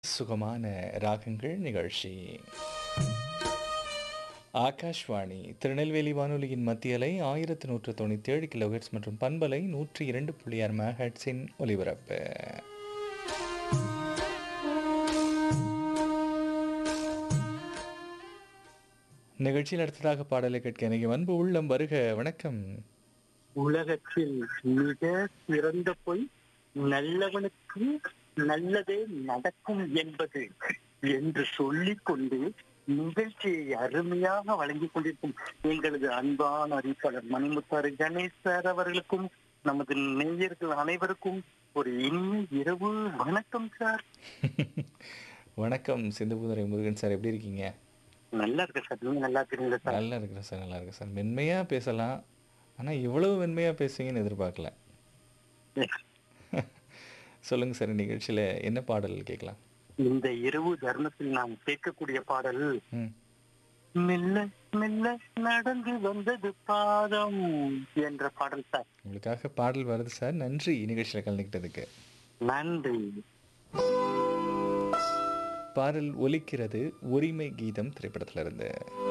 சுகமான ராகங்கள் நிகழ்ச்சி ஆகாஷ்வாணி திருநெல்வேலி வானொலியின் மத்திய அலை ஆயிரத்தி நூற்று தொண்ணூற்றி ஏழு கிலோஹெட்ஸ் மற்றும் பண்பலை நூற்றி இரண்டு புள்ளி ஆறு மெகாஹெட்ஸின் ஒலிபரப்பு நிகழ்ச்சியில் அடுத்ததாக பாடலை கேட்க எனக்கு அன்பு உள்ளம் வருக வணக்கம் உலகத்தில் மிக சிறந்த பொய் நல்லவனுக்கு நல்லதே நடக்கும் என்பது என்று சொல்லிக் கொண்டு நிகழ்ச்சியை அருமையாக வழங்கிக் கொண்டிருக்கும் எங்களது அன்பான அறிவிப்பாளர் மணிமுத்தாறு கணேஷ் சார் அவர்களுக்கும் நமது நேயர்கள் அனைவருக்கும் ஒரு இனிய இரவு வணக்கம் சார் வணக்கம் சிந்துபுதுரை முருகன் சார் எப்படி இருக்கீங்க நல்லா இருக்கு சார் நீங்க நல்லா இருக்கீங்களா சார் நல்லா இருக்கிறேன் சார் நல்லா இருக்கேன் சார் மென்மையாக பேசலாம் ஆனால் இவ்வளவு மென்மையாக பேசுவீங்கன்னு எதிர்பார்க்கல சொல்லுங்க சார் நிகழ்ச்சியில் என்ன பாடல் கேட்கலாம் இந்த இரவு தர்மத்தில் நாம் கேட்கக்கூடிய பாடல் ம் மெல்ல மெல்ல நடந்து வந்தது பாதம் என்ற பாடல் சார் உங்களுக்காக பாடல் வருது சார் நன்றி நிகழ்ச்சியில் கலந்துக்கிட்டதுக்கு நன்றி பாடல் ஒலிக்கிறது உரிமை கீதம் திரைப்படத்திலிருந்து